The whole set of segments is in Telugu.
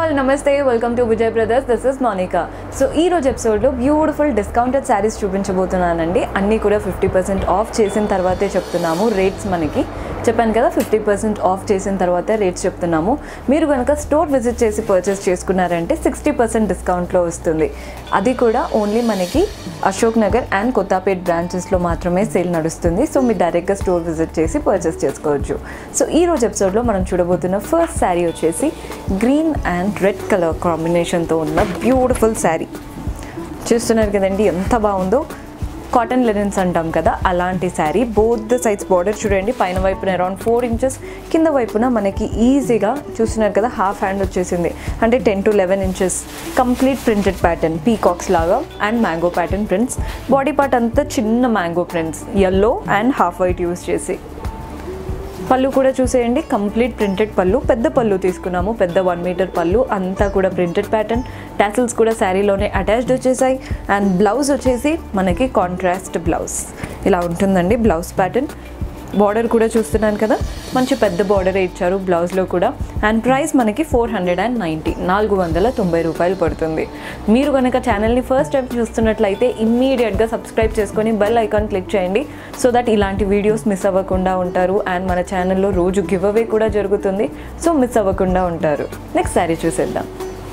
ఆల్ నమస్తే welcome to Vijay brothers this is Monica so ఈ రోజు ఎపిసోడ్లో బ్యూటిఫుల్ డిస్కౌంటెడ్ శారీస్ చూపించబోతున్నానండి అన్నీ కూడా ఫిఫ్టీ పర్సెంట్ ఆఫ్ చేసిన తర్వాతే చెప్తున్నాము రేట్స్ మనకి చెప్పాను కదా ఫిఫ్టీ పర్సెంట్ ఆఫ్ చేసిన తర్వాతే రేట్స్ చెప్తున్నాము మీరు కనుక స్టోర్ విజిట్ చేసి పర్చేస్ చేసుకున్నారంటే సిక్స్టీ పర్సెంట్ డిస్కౌంట్లో వస్తుంది అది కూడా ఓన్లీ మనకి అశోక్ నగర్ అండ్ కొత్తపేట్ బ్రాంచెస్లో మాత్రమే సేల్ నడుస్తుంది సో మీరు డైరెక్ట్గా స్టోర్ విజిట్ చేసి పర్చేస్ చేసుకోవచ్చు సో ఈ రోజు ఎపిసోడ్లో మనం చూడబోతున్న ఫస్ట్ శారీ వచ్చేసి గ్రీన్ అండ్ రెడ్ కలర్ కాంబినేషన్తో ఉన్న బ్యూటిఫుల్ శారీ చూస్తున్నారు కదండి ఎంత బాగుందో కాటన్ లెనిన్స్ అంటాం కదా అలాంటి sari both the sides border చూడండి పైన వైపున అరౌండ్ ఫోర్ ఇంచెస్ కింద వైపున మనకి ఈజీగా చూస్తున్నారు కదా హాఫ్ హ్యాండ్ వచ్చేసింది అంటే ten to eleven inches complete printed pattern peacocks లాగా and mango pattern prints body part అంతా చిన్న mango prints yellow and half white use చేసి పళ్ళు కూడా చూసేయండి కంప్లీట్ ప్రింటెడ్ పళ్ళు పెద్ద పళ్ళు తీసుకున్నాము పెద్ద వన్ మీటర్ పళ్ళు అంతా కూడా ప్రింటెడ్ ప్యాటర్న్ టాసిల్స్ కూడా శారీలోనే అటాచ్డ్ వచ్చేసాయి అండ్ బ్లౌజ్ వచ్చేసి మనకి కాంట్రాస్ట్ బ్లౌజ్ ఇలా ఉంటుందండి బ్లౌజ్ ప్యాటర్న్ బార్డర్ కూడా చూస్తున్నాను కదా మంచి పెద్ద బార్డర్ ఇచ్చారు బ్లౌజ్లో కూడా అండ్ ప్రైస్ మనకి ఫోర్ హండ్రెడ్ అండ్ నైంటీ నాలుగు వందల తొంభై రూపాయలు పడుతుంది మీరు కనుక ఛానల్ని ఫస్ట్ టైం చూస్తున్నట్లయితే ఇమ్మీడియట్గా సబ్స్క్రైబ్ చేసుకొని బెల్ ఐకాన్ క్లిక్ చేయండి సో దట్ ఇలాంటి వీడియోస్ మిస్ అవ్వకుండా ఉంటారు అండ్ మన ఛానల్లో రోజు గివ్ అవే కూడా జరుగుతుంది సో మిస్ అవ్వకుండా ఉంటారు నెక్స్ట్ శారీ చూసేద్దాం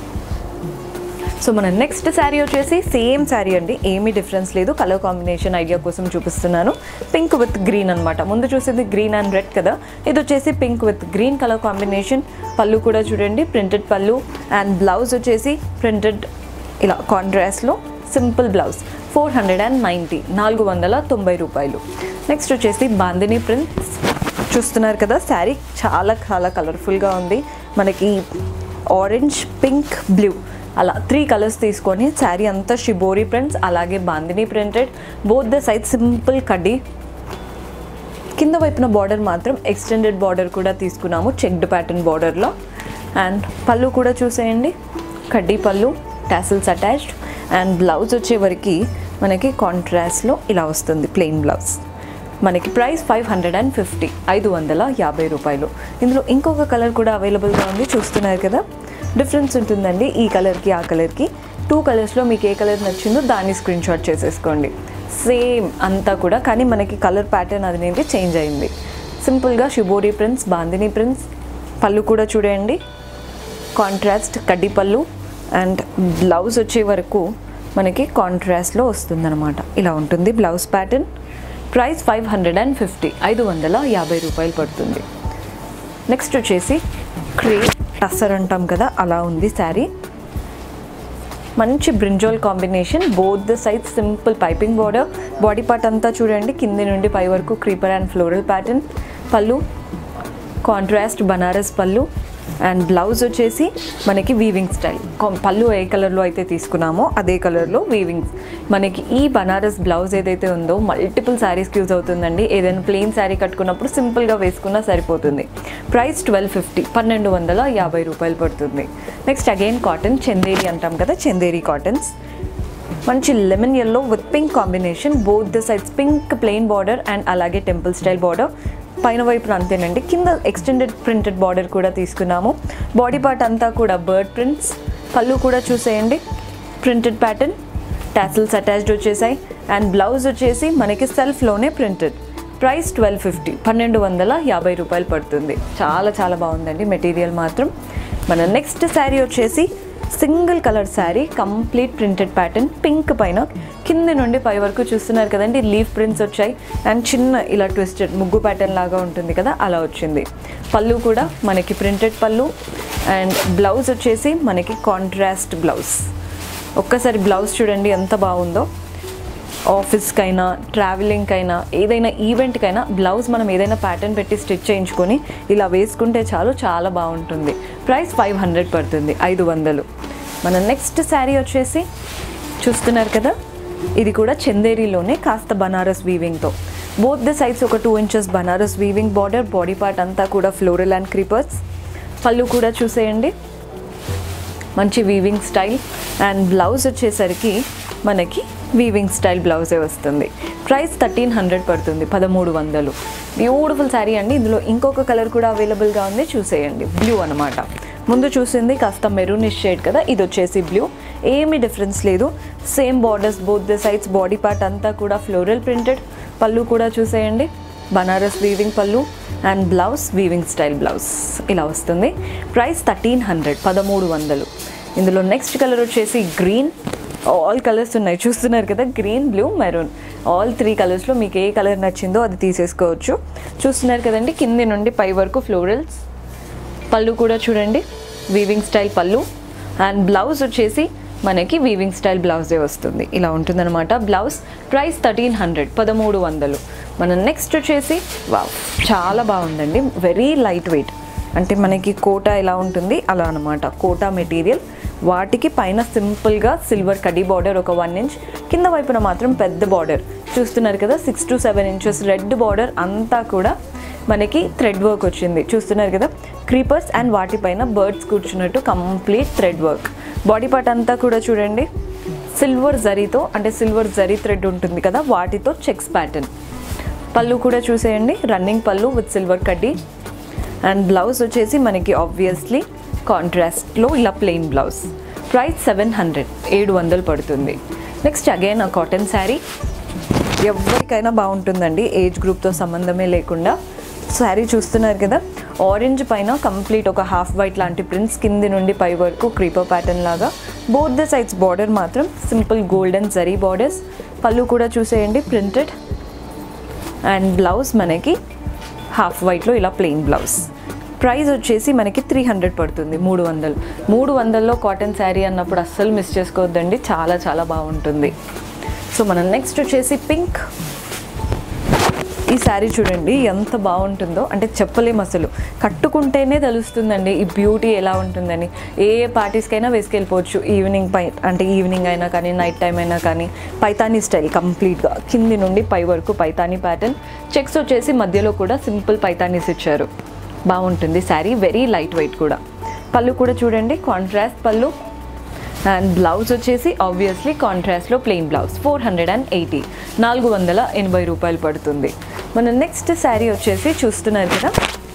సో మన నెక్స్ట్ శారీ వచ్చేసి సేమ్ శారీ అండి ఏమీ డిఫరెన్స్ లేదు కలర్ కాంబినేషన్ ఐడియా కోసం చూపిస్తున్నాను పింక్ విత్ గ్రీన్ అనమాట ముందు చూసేది గ్రీన్ అండ్ రెడ్ కదా ఇది వచ్చేసి pink with green colour combination పళ్ళు కూడా చూడండి ప్రింటెడ్ పళ్ళు అండ్ బ్లౌజ్ వచ్చేసి ప్రింటెడ్ ఇలా కాంట్రాస్ట్లో simple blouse four hundred and ninety నాలుగు వందల తొంభై రూపాయలు నెక్స్ట్ వచ్చేసి బాందిని ప్రింట్స్ చూస్తున్నారు కదా శారీ చాలా చాలా కలర్ఫుల్గా ఉంది మనకి ఆరెంజ్ పింక్ బ్లూ అలా త్రీ కలర్స్ తీసుకొని శారీ అంతా షిబోరి ప్రింట్స్ అలాగే bandhani printed both the side simple కడ్డీ కింద వైపున బార్డర్ మాత్రం ఎక్స్టెండెడ్ బార్డర్ కూడా తీసుకున్నాము చెక్డ్ ప్యాటర్న్ బార్డర్లో అండ్ పళ్ళు కూడా చూసేయండి కడ్డీ పళ్ళు టాసిల్స్ అటాచ్డ్ అండ్ బ్లౌజ్ వచ్చేవరకు మనకి కాంట్రాస్ట్లో ఇలా వస్తుంది ప్లెయిన్ బ్లౌజ్ మనకి price five hundred and fifty ఐదు వందల యాభై రూపాయలు ఇందులో ఇంకొక కలర్ కూడా అవైలబుల్గా ఉంది చూస్తున్నారు కదా డిఫరెన్స్ ఉంటుందండి ఈ కలర్కి ఆ కలర్కి టూ కలర్స్లో మీకు ఏ కలర్ నచ్చిందో దాన్ని స్క్రీన్ షాట్ చేసేసుకోండి సేమ్ అంతా కూడా కానీ మనకి కలర్ ప్యాటర్న్ అనేది చేంజ్ అయింది సింపుల్గా షిబోరి ప్రింట్స్ బాందిని ప్రింట్స్ పళ్ళు కూడా చూడండి కాంట్రాస్ట్ కడ్డీ పళ్ళు అండ్ బ్లౌజ్ వచ్చే వరకు మనకి కాంట్రాస్ట్లో వస్తుందన్నమాట ఇలా ఉంటుంది blouse pattern price five hundred and fifty ఐదు వందల యాభై రూపాయలు పడుతుంది నెక్స్ట్ వచ్చేసి క్రే టస్సర్ అంటాం కదా అలా ఉంది శారీ మంచి brinjal combination both the side simple piping border body part అంతా చూడండి కింది నుండి పై వరకు క్రీపర్ అండ్ ఫ్లోరల్ ప్యాటర్న్ పళ్ళు కాంట్రాస్ట్ బనారస్ పళ్ళు అండ్ బ్లౌజ్ వచ్చేసి మనకి వీవింగ్ స్టైల్ పళ్ళు ఏ కలర్లో అయితే తీసుకున్నామో అదే కలర్లో వీవింగ్ మనకి ఈ బనారస్ బ్లౌజ్ ఏదైతే ఉందో మల్టిపుల్ శారీస్కి యూజ్ అవుతుందండి ఏదైనా ప్లెయిన్ శారీ కట్టుకున్నప్పుడు సింపుల్గా వేసుకున్నా సరిపోతుంది ప్రైస్ ట్వెల్వ్ ఫిఫ్టీ పన్నెండు వందల యాభై రూపాయలు పడుతుంది నెక్స్ట్ అగైన్ కాటన్ చందేరి అంటాం కదా చందేరి కాటన్స్ మంచి lemon yellow with pink combination both the sides pink plain border and అలాగే టెంపుల్ స్టైల్ బార్డర్ పైన వైపున అంతేనండి కింద ఎక్స్టెండెడ్ ప్రింటెడ్ బార్డర్ కూడా తీసుకున్నాము బాడీ పార్ట్ అంతా కూడా బర్డ్ ప్రింట్స్ పళ్ళు కూడా చూసేయండి ప్రింటెడ్ ప్యాటర్న్ టాసిల్స్ అటాచ్డ్ వచ్చేసాయి అండ్ బ్లౌజ్ వచ్చేసి మనకి సెల్ఫ్లోనే ప్రింటెడ్ ప్రైస్ ట్వెల్వ్ ఫిఫ్టీ పన్నెండు వందల యాభై రూపాయలు పడుతుంది చాలా చాలా బాగుందండి మెటీరియల్ మాత్రం మన నెక్స్ట్ శారీ వచ్చేసి single colour sari complete printed pattern pink పైన కింది నుండి పై వరకు చూస్తున్నారు కదండి లీఫ్ ప్రింట్స్ వచ్చాయి అండ్ చిన్న ఇలా ట్విస్టెడ్ ముగ్గు ప్యాటర్న్ లాగా ఉంటుంది కదా అలా వచ్చింది పళ్ళు కూడా మనకి ప్రింటెడ్ పళ్ళు అండ్ బ్లౌజ్ వచ్చేసి మనకి కాంట్రాస్ట్ బ్లౌజ్ ఒక్కసారి బ్లౌజ్ చూడండి ఎంత బాగుందో ఆఫీస్కైనా ట్రావెలింగ్కైనా ఏదైనా ఈవెంట్కైనా బ్లౌజ్ మనం ఏదైనా ప్యాటర్న్ పెట్టి స్టిచ్ చేయించుకొని ఇలా వేసుకుంటే చాలు చాలా బాగుంటుంది ప్రైస్ ఫైవ్ హండ్రెడ్ పడుతుంది ఐదు వందలు మన నెక్స్ట్ శారీ వచ్చేసి చూస్తున్నారు కదా ఇది కూడా చందేరిలోనే కాస్త బనారస్ వీవింగ్తో బోత్ ద సైడ్స్ ఒక two inches Banaras weaving border body part అంతా కూడా ఫ్లోరల్ అండ్ క్రీపర్స్ పళ్ళు కూడా చూసేయండి మంచి వీవింగ్ స్టైల్ అండ్ బ్లౌజ్ వచ్చేసరికి మనకి వీవింగ్ స్టైల్ బ్లౌజే వస్తుంది ప్రైస్ థర్టీన్ హండ్రెడ్ పడుతుంది పదమూడు వందలు బ్యూటిఫుల్ శారీ అండి ఇందులో ఇంకొక కలర్ కూడా అవైలబుల్గా ఉంది చూసేయండి బ్లూ అనమాట ముందు చూసింది కాస్త మెరూనిష్ షేడ్ కదా ఇది వచ్చేసి బ్లూ ఏమీ డిఫరెన్స్ లేదు same borders both the sides body part అంతా కూడా ఫ్లోరల్ ప్రింటెడ్ పళ్ళు కూడా చూసేయండి బనారస్ వీవింగ్ పళ్ళు and blouse weaving style blouse ఇలా వస్తుంది ప్రైస్ థర్టీన్ హండ్రెడ్ పదమూడు వందలు ఇందులో నెక్స్ట్ కలర్ వచ్చేసి గ్రీన్ ఆల్ కలర్స్ ఉన్నాయి చూస్తున్నారు కదా green blue maroon all three కలర్స్లో మీకు ఏ కలర్ నచ్చిందో అది తీసేసుకోవచ్చు చూస్తున్నారు కదండి కింది నుండి పై వరకు ఫ్లోరల్స్ పళ్ళు కూడా చూడండి వీవింగ్ స్టైల్ పళ్ళు అండ్ బ్లౌజ్ వచ్చేసి మనకి వీవింగ్ స్టైల్ బ్లౌజే వస్తుంది ఇలా ఉంటుందన్నమాట బ్లౌజ్ ప్రైస్ థర్టీన్ హండ్రెడ్ పదమూడు వందలు మన నెక్స్ట్ వచ్చేసి వావ్ చాలా బాగుందండి వెరీ లైట్ వెయిట్ అంటే మనకి కోటా ఎలా ఉంటుంది అలా అనమాట కోటా మెటీరియల్ వాటికి పైన సింపుల్గా సిల్వర్ కడ్డీ బార్డర్ ఒక వన్ ఇంచ్ కింద వైపున మాత్రం పెద్ద బార్డర్ చూస్తున్నారు కదా six to seven inches red border అంతా కూడా మనకి థ్రెడ్ వర్క్ వచ్చింది చూస్తున్నారు కదా క్రీపర్స్ అండ్ వాటిపైన బర్డ్స్ కూర్చున్నట్టు complete thread work body part అంతా కూడా చూడండి సిల్వర్ జరీతో అంటే సిల్వర్ జరీ థ్రెడ్ ఉంటుంది కదా వాటితో చెక్స్ ప్యాటర్న్ పళ్ళు కూడా చూసేయండి రన్నింగ్ పళ్ళు విత్ సిల్వర్ కడ్డీ అండ్ బ్లౌజ్ వచ్చేసి మనకి ఆబ్వియస్లీ కాంట్రాస్ట్లో ఇలా plain blouse price seven hundred ఏడు వందలు పడుతుంది నెక్స్ట్ అగైన్ ఆ కాటన్ శారీ ఎవరికైనా బాగుంటుందండి ఏజ్ గ్రూప్తో సంబంధమే లేకుండా శారీ చూస్తున్నారు కదా ఆరెంజ్ పైన కంప్లీట్ ఒక హాఫ్ వైట్ లాంటి ప్రింట్స్ కింది నుండి పై వరకు క్రీపర్ ప్యాటర్న్ లాగా బోత్ ద సైడ్స్ బార్డర్ మాత్రం సింపుల్ గోల్డెన్ జరీ బార్డర్స్ పళ్ళు కూడా చూసేయండి ప్రింటెడ్ అండ్ బ్లౌజ్ మనకి హాఫ్ వైట్లో ఇలా ప్లెయిన్ బ్లౌజ్ ప్రైస్ వచ్చేసి మనకి త్రీ హండ్రెడ్ పడుతుంది మూడు వందలు మూడు వందల్లో కాటన్ శారీ అన్నప్పుడు అస్సలు మిస్ చేసుకోవద్దండి చాలా చాలా బాగుంటుంది సో మనం నెక్స్ట్ వచ్చేసి పింక్ ఈ శారీ చూడండి ఎంత బాగుంటుందో అంటే చెప్పలేము అసలు కట్టుకుంటేనే తెలుస్తుందండి ఈ బ్యూటీ ఎలా ఉంటుందని ఏ ఏ పార్టీస్కైనా వేసుకెళ్ళిపోవచ్చు ఈవినింగ్ పై అంటే ఈవినింగ్ అయినా కానీ నైట్ టైం అయినా కానీ పైతానీ స్టైల్ కంప్లీట్గా కింది నుండి పై వరకు పైతానీ ప్యాటర్న్ చెక్స్ వచ్చేసి మధ్యలో కూడా సింపుల్ పైతానీస్ ఇచ్చారు బాగుంటుంది శారీ వెరీ లైట్ వెయిట్ కూడా పళ్ళు కూడా చూడండి కాంట్రాస్ట్ పళ్ళు అండ్ బ్లౌజ్ వచ్చేసి ఆబ్వియస్లీ కాంట్రాస్ట్లో plain blouse four hundred and eighty నాలుగు వందల ఎనభై రూపాయలు పడుతుంది మన నెక్స్ట్ శారీ వచ్చేసి చూస్తున్నారు కదా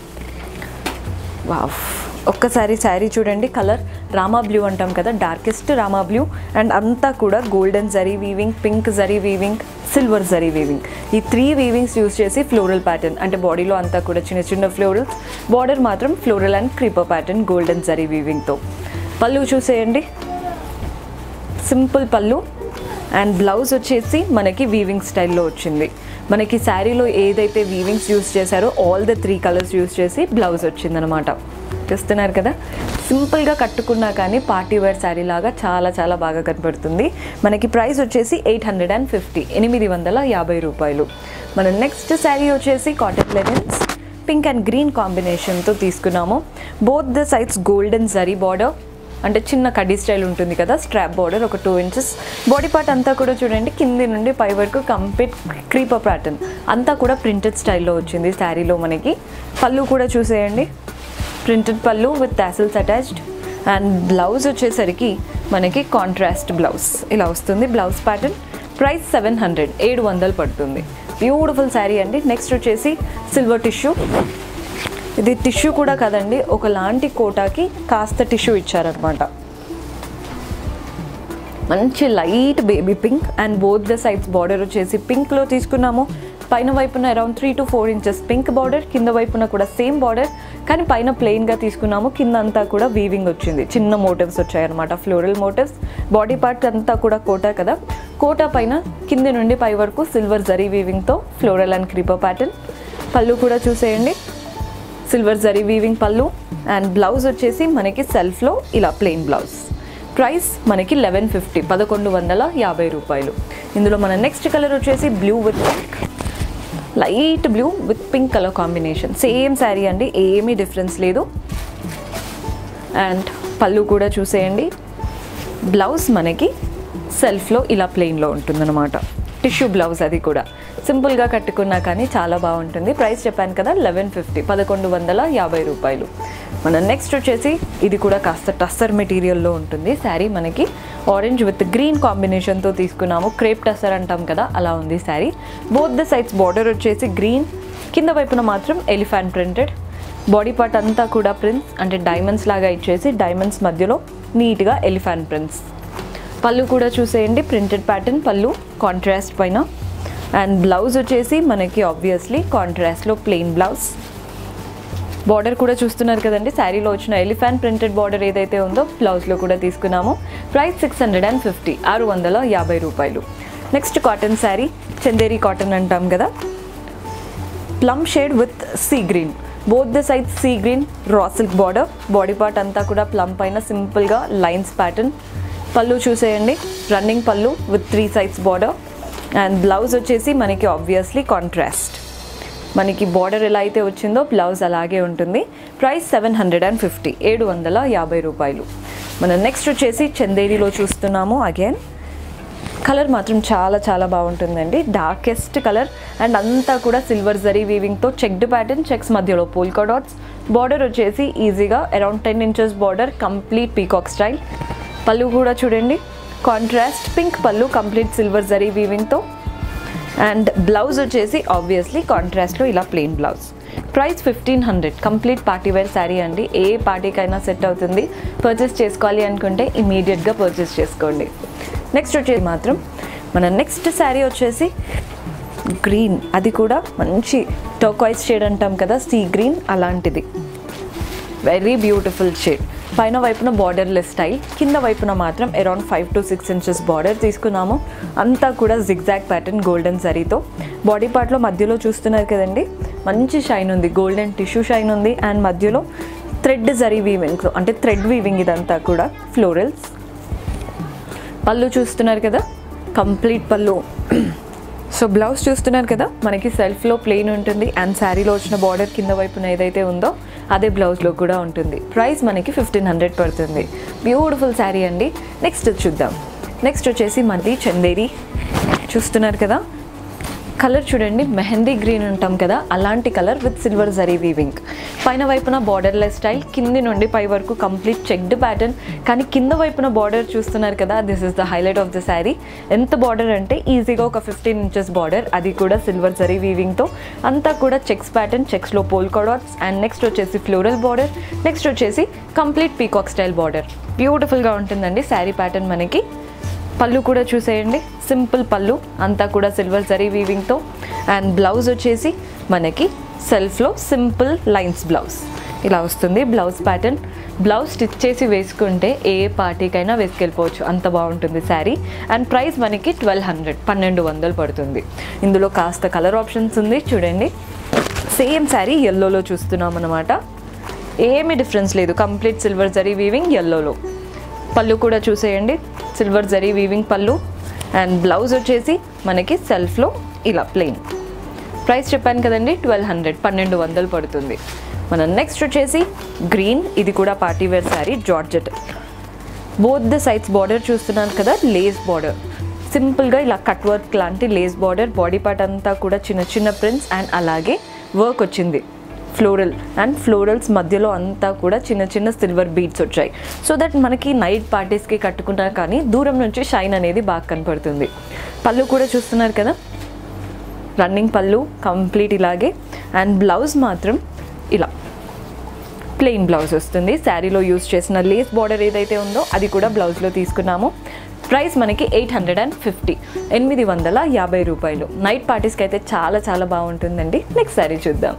వావ్ ఒక్కసారి శారీ చూడండి కలర్ రామా బ్లూ అంటాం కదా డార్కెస్ట్ రామా బ్లూ అండ్ అంతా కూడా golden zari weaving pink zari weaving silver zari weaving ఈ త్రీ వీవింగ్స్ యూస్ చేసి ఫ్లోరల్ ప్యాటర్న్ అంటే బాడీలో అంతా కూడా చిన్న చిన్న ఫ్లోరల్స్ బార్డర్ మాత్రం floral and creeper pattern golden zari వీవింగ్తో పళ్ళు చూసేయండి సింపుల్ పళ్ళు అండ్ బ్లౌజ్ వచ్చేసి మనకి వీవింగ్ స్టైల్లో వచ్చింది మనకి శారీలో ఏదైతే వీవింగ్స్ యూస్ చేశారో all the three colours use చేసి బ్లౌజ్ వచ్చిందనమాట చూస్తున్నారు కదా సింపుల్గా కట్టుకున్నా కానీ పార్టీ వేర్ శారీ లాగా చాలా చాలా బాగా కనపడుతుంది మనకి ప్రైస్ వచ్చేసి ఎయిట్ హండ్రెడ్ అండ్ ఫిఫ్టీ ఎనిమిది వందల యాభై రూపాయలు మన నెక్స్ట్ శారీ వచ్చేసి cotton linens pink and green కాంబినేషన్తో తీసుకున్నాము both the sides golden zari border అంటే చిన్న కడ్డీ స్టైల్ ఉంటుంది కదా స్ట్రాప్ బార్డర్ ఒక టూ ఇంచెస్ బాడీ పార్ట్ అంతా కూడా చూడండి కింది నుండి పై వరకు కంప్లీట్ క్రీపర్ ప్యాటర్న్ అంతా కూడా ప్రింటెడ్ స్టైల్లో వచ్చింది శారీలో మనకి పళ్ళు కూడా చూసేయండి ప్రింటెడ్ పళ్ళు with tassels attached and blouse వచ్చేసరికి మనకి కాంట్రాస్ట్ బ్లౌజ్ ఇలా వస్తుంది blouse pattern price seven hundred ఏడు వందలు పడుతుంది బ్యూటిఫుల్ శారీ అండి నెక్స్ట్ వచ్చేసి సిల్వర్ టిష్యూ ఇది టిష్యూ కూడా కదండి ఒకలాంటి కోటాకి కాస్త టిష్యూ ఇచ్చారనమాట మంచి light baby pink and both the sides border వచ్చేసి పింక్లో తీసుకున్నాము పైన వైపున around three to four inches pink border కింద వైపున కూడా సేమ్ బార్డర్ కానీ పైన ప్లెయిన్గా తీసుకున్నాము కింద అంతా కూడా వీవింగ్ వచ్చింది చిన్న మోటివ్స్ వచ్చాయన్నమాట ఫ్లోరల్ మోటివ్స్ బాడీ పార్ట్ అంతా కూడా కోటా కదా కోటా పైన కింది నుండి పై వరకు సిల్వర్ జరీ వీవింగ్తో ఫ్లోరల్ అండ్ క్రీపర్ ప్యాటర్న్ పళ్ళు కూడా చూసేయండి సిల్వర్ జరీ వీవింగ్ పళ్ళు అండ్ బ్లౌజ్ వచ్చేసి మనకి సెల్ఫ్లో ఇలా ప్లెయిన్ బ్లౌజ్ ప్రైస్ మనకి లెవెన్ ఫిఫ్టీ పదకొండు వందల యాభై రూపాయలు ఇందులో మన నెక్స్ట్ కలర్ వచ్చేసి blue with pink light blue with pink colour combination same sari అండి ఏమీ డిఫరెన్స్ లేదు అండ్ పళ్ళు కూడా చూసేయండి బ్లౌజ్ మనకి సెల్ఫ్లో ఇలా ప్లెయిన్లో ఉంటుందన్నమాట టిష్యూ బ్లౌజ్ అది కూడా సింపుల్గా కట్టుకున్నా కానీ చాలా బాగుంటుంది ప్రైస్ చెప్పాను కదా లెవెన్ ఫిఫ్టీ పదకొండు వందల యాభై రూపాయలు మన నెక్స్ట్ వచ్చేసి ఇది కూడా కాస్త టస్సర్ మెటీరియల్లో ఉంటుంది శారీ మనకి ఆరెంజ్ విత్ గ్రీన్ కాంబినేషన్తో తీసుకున్నాము క్రేప్ టస్సర్ అంటాం కదా అలా ఉంది sari both the sides border వచ్చేసి గ్రీన్ కింద వైపున మాత్రం ఎలిఫాంట్ ప్రింటెడ్ బాడీ పార్ట్ అంతా కూడా ప్రింట్స్ అంటే డైమండ్స్ లాగా ఇచ్చేసి డైమండ్స్ మధ్యలో నీట్గా ఎలిఫాంట్ ప్రింట్స్ పళ్ళు కూడా చూసేయండి ప్రింటెడ్ ప్యాటర్న్ పళ్ళు కాంట్రాస్ట్ పైన అండ్ బ్లౌజ్ వచ్చేసి మనకి ఆబ్వియస్లీ కాంట్రాస్ట్లో ప్లెయిన్ బ్లౌజ్ బార్డర్ కూడా చూస్తున్నారు కదండి శారీలో వచ్చిన ఎలిఫాంట్ ప్రింటెడ్ బార్డర్ ఏదైతే ఉందో బ్లౌజ్లో కూడా తీసుకున్నాము price six hundred and fifty ఆరు వందల యాభై రూపాయలు next cotton sari Chanderi cotton అంటాం కదా plum shade with sea green both the side sea green raw silk border body part అంతా కూడా ప్లమ్ పైన సింపుల్గా లైన్స్ ప్యాటర్న్ పళ్ళు చూసేయండి రన్నింగ్ పళ్ళు with three sides border and blouse వచ్చేసి మనకి ఆబ్వియస్లీ కాంట్రాస్ట్ మనకి బార్డర్ ఎలా అయితే వచ్చిందో బ్లౌజ్ అలాగే ఉంటుంది price seven hundred and fifty ఏడు వందల యాభై రూపాయలు మనం నెక్స్ట్ వచ్చేసి చందేరిలో చూస్తున్నాము అగైన్ కలర్ మాత్రం చాలా చాలా బాగుంటుందండి డార్కెస్ట్ కలర్ అండ్ అంతా కూడా సిల్వర్ జరీ వీవింగ్తో చెక్డ్ ప్యాటర్న్ చెక్స్ మధ్యలో పోల్కా డాట్స్ బార్డర్ వచ్చేసి ఈజీగా around ten inches border complete peacock style పళ్ళు కూడా చూడండి కాంట్రాస్ట్ పింక్ పళ్ళు కంప్లీట్ సిల్వర్ జరీ వీవింగ్తో అండ్ బ్లౌజ్ వచ్చేసి ఆబ్వియస్లీ కాంట్రాస్ట్లో ఇలా plain blouse price fifteen hundred complete party wear sari అండి ఏ పార్టీకైనా సెట్ అవుతుంది పర్చేస్ చేసుకోవాలి అనుకుంటే ఇమీడియట్గా పర్చేస్ చేసుకోండి నెక్స్ట్ వచ్చేసి మాత్రం మన నెక్స్ట్ శారీ వచ్చేసి గ్రీన్ అది కూడా మంచి టోకాయిస్ షేడ్ అంటాం కదా సీ గ్రీన్ అలాంటిది వెరీ బ్యూటిఫుల్ షేడ్ పైన వైపున బార్డర్లెస్ స్టైల్ కింద వైపున మాత్రం around five to six inches border తీసుకున్నాము అంతా కూడా జిగ్జాగ్ ప్యాటర్న్ గోల్డెన్ జరీతో బాడీ పార్ట్లో మధ్యలో చూస్తున్నారు కదండి మంచి షైన్ ఉంది గోల్డెన్ టిష్యూ షైన్ ఉంది అండ్ మధ్యలో థ్రెడ్ జరీ వీవింగ్ అంటే థ్రెడ్ వీవింగ్ ఇదంతా కూడా ఫ్లోరల్స్ పళ్ళు చూస్తున్నారు కదా కంప్లీట్ పళ్ళు సో బ్లౌజ్ చూస్తున్నారు కదా మనకి సెల్ఫ్లో ప్లెయిన్ ఉంటుంది అండ్ శారీలో వచ్చిన బార్డర్ కింద వైపున ఏదైతే ఉందో అదే బ్లౌజ్లో కూడా ఉంటుంది ప్రైస్ మనకి ఫిఫ్టీన్ హండ్రెడ్ పడుతుంది బ్యూటిఫుల్ శారీ అండి నెక్స్ట్ చూద్దాం నెక్స్ట్ వచ్చేసి మనది చందేరి చూస్తున్నారు కదా కలర్ చూడండి మెహందీ గ్రీన్ ఉంటాం కదా అలాంటి colour with silver zari weaving పైన వైపున బార్డర్లెస్ స్టైల్ కింది నుండి పై వరకు కంప్లీట్ చెక్డ్ ప్యాటర్న్ కానీ కింద వైపున బార్డర్ చూస్తున్నారు కదా this is the highlight of the sari ఎంత బార్డర్ అంటే ఈజీగా ఒక ఫిఫ్టీన్ ఇంచెస్ బార్డర్ అది కూడా సిల్వర్ జరీ వీవింగ్తో అంతా కూడా చెక్స్ ప్యాటర్న్ చెక్స్లో పోల్కా డాట్స్ అండ్ నెక్స్ట్ వచ్చేసి ఫ్లోరల్ బార్డర్ నెక్స్ట్ వచ్చేసి కంప్లీట్ పీకాక్ స్టైల్ బార్డర్ బ్యూటిఫుల్గా ఉంటుందండి శారీ ప్యాటర్న్ మనకి పళ్ళు కూడా చూసేయండి సింపుల్ పళ్ళు అంతా కూడా సిల్వర్ జరీ వీవింగ్తో అండ్ బ్లౌజ్ వచ్చేసి మనకి సెల్ఫ్లో సింపుల్ లైన్స్ బ్లౌజ్ ఇలా వస్తుంది బ్లౌజ్ ప్యాటర్న్ బ్లౌజ్ స్టిచ్ చేసి వేసుకుంటే ఏ పార్టీకైనా వేసుకెళ్ళిపోవచ్చు అంత బాగుంటుంది శారీ అండ్ ప్రైస్ మనకి ట్వెల్వ్ హండ్రెడ్ పన్నెండు వందలు పడుతుంది ఇందులో కాస్త కలర్ ఆప్షన్స్ ఉంది చూడండి సేమ్ శారీ ఎల్లోలో చూస్తున్నాం అనమాట ఏమీ డిఫరెన్స్ లేదు కంప్లీట్ సిల్వర్ జరీ వీవింగ్ ఎల్లోలో పళ్ళు కూడా చూసేయండి సిల్వర్ జరీ వీవింగ్ పళ్ళు అండ్ బ్లౌజ్ వచ్చేసి మనకి సెల్ఫ్లో ఇలా ప్లెయిన్ ప్రైస్ చెప్పాను కదండి ట్వెల్వ్ హండ్రెడ్ పన్నెండు వందలు పడుతుంది మనం నెక్స్ట్ వచ్చేసి గ్రీన్ ఇది కూడా party wear sari georgette both the sides border చూస్తున్నాను కదా లేస్ బార్డర్ సింపుల్గా ఇలా కట్ వర్క్ లాంటి లేస్ బార్డర్ బాడీ పార్ట్ అంతా కూడా చిన్న చిన్న ప్రింట్స్ అండ్ అలాగే వర్క్ వచ్చింది ఫ్లోరల్ అండ్ ఫ్లోరల్స్ మధ్యలో అంతా కూడా చిన్న చిన్న సిల్వర్ బీడ్స్ వచ్చాయి సో దట్ మనకి నైట్ పార్టీస్కి కట్టుకున్నా కానీ దూరం నుంచి షైన్ అనేది బాగా కనపడుతుంది పళ్ళు కూడా చూస్తున్నారు కదా రన్నింగ్ పళ్ళు కంప్లీట్ ఇలాగే అండ్ బ్లౌజ్ మాత్రం ఇలా ప్లెయిన్ బ్లౌజ్ వస్తుంది శారీలో యూస్ చేసిన లేస్ బార్డర్ ఏదైతే ఉందో అది కూడా బ్లౌజ్లో తీసుకున్నాము ప్రైస్ మనకి ఎయిట్ హండ్రెడ్ అండ్ ఫిఫ్టీ ఎనిమిది వందల యాభై రూపాయలు నైట్ పార్టీస్కి అయితే చాలా చాలా బాగుంటుందండి నెక్స్ట్ శారీ చూద్దాం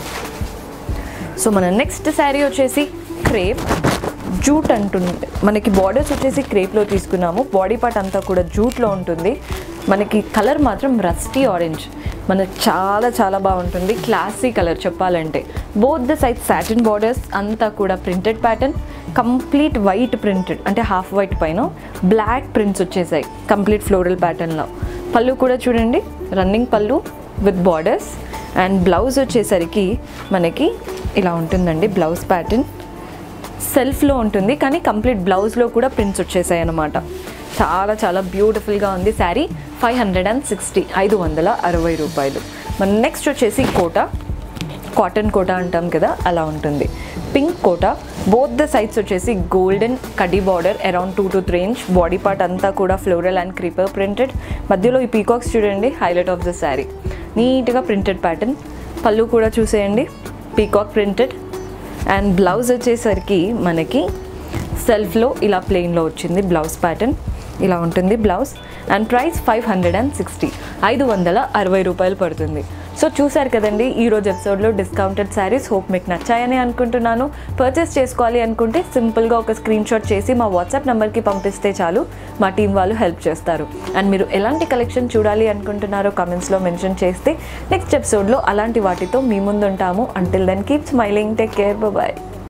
సో మన నెక్స్ట్ శారీ వచ్చేసి క్రేప్ జూట్ అంటుంది మనకి బార్డర్స్ వచ్చేసి క్రేప్లో తీసుకున్నాము బాడీ పార్ట్ అంతా కూడా జూట్లో ఉంటుంది మనకి కలర్ మాత్రం రస్టీ ఆరెంజ్ మన చాలా చాలా బాగుంటుంది క్లాసీ కలర్ చెప్పాలంటే బోత్ ద సైజ్ సాటిన్ బార్డర్స్ అంతా కూడా printed pattern complete white printed అంటే హాఫ్ వైట్ పైన బ్లాక్ ప్రింట్స్ వచ్చేసాయి కంప్లీట్ ఫ్లోరల్ ప్యాటర్న్లో పళ్ళు కూడా చూడండి రన్నింగ్ పళ్ళు విత్ బార్డర్స్ అండ్ బ్లౌజ్ వచ్చేసరికి మనకి ఇలా ఉంటుందండి బ్లౌజ్ ప్యాటర్న్ సెల్ఫ్లో ఉంటుంది కానీ కంప్లీట్ బ్లౌజ్లో కూడా ప్రింట్స్ వచ్చేసాయి అనమాట చాలా చాలా బ్యూటిఫుల్గా ఉంది sari five hundred and sixty ఐదు వందల అరవై రూపాయలు మన నెక్స్ట్ వచ్చేసి కోట కాటన్ కోట అంటాం కదా అలా ఉంటుంది pink Kota both the sides వచ్చేసి గోల్డెన్ కడీ border around two to three inch body part అంతా కూడా ఫ్లోరల్ అండ్ క్రీపర్ ప్రింటెడ్ మధ్యలో ఈ పీకాక్స్ చూడండి హైలైట్ ఆఫ్ ద శారీ నీట్గా ప్రింటెడ్ ప్యాటర్న్ పళ్ళు కూడా చూసేయండి పీకాక్ ప్రింటెడ్ అండ్ బ్లౌజ్ వచ్చేసరికి మనకి సెల్ఫ్లో ఇలా ప్లెయిన్లో వచ్చింది బ్లౌజ్ ప్యాటర్న్ ఇలా ఉంటుంది blouse and price five hundred and sixty ఐదు వందల అరవై రూపాయలు పడుతుంది సో చూసారు కదండి ఈ రోజు ఎపిసోడ్లో డిస్కౌంటెడ్ శారీస్ హోప్ మీకు నచ్చాయని అనుకుంటున్నాను పర్చేస్ చేసుకోవాలి అనుకుంటే సింపుల్గా ఒక స్క్రీన్ షాట్ చేసి మా వాట్సాప్ నెంబర్కి పంపిస్తే చాలు మా టీం వాళ్ళు హెల్ప్ చేస్తారు అండ్ మీరు ఎలాంటి కలెక్షన్ చూడాలి అనుకుంటున్నారో కమెంట్స్లో మెన్షన్ చేస్తే నెక్స్ట్ ఎపిసోడ్లో అలాంటి వాటితో మీ ముందు ఉంటాము until then keep smiling take care bye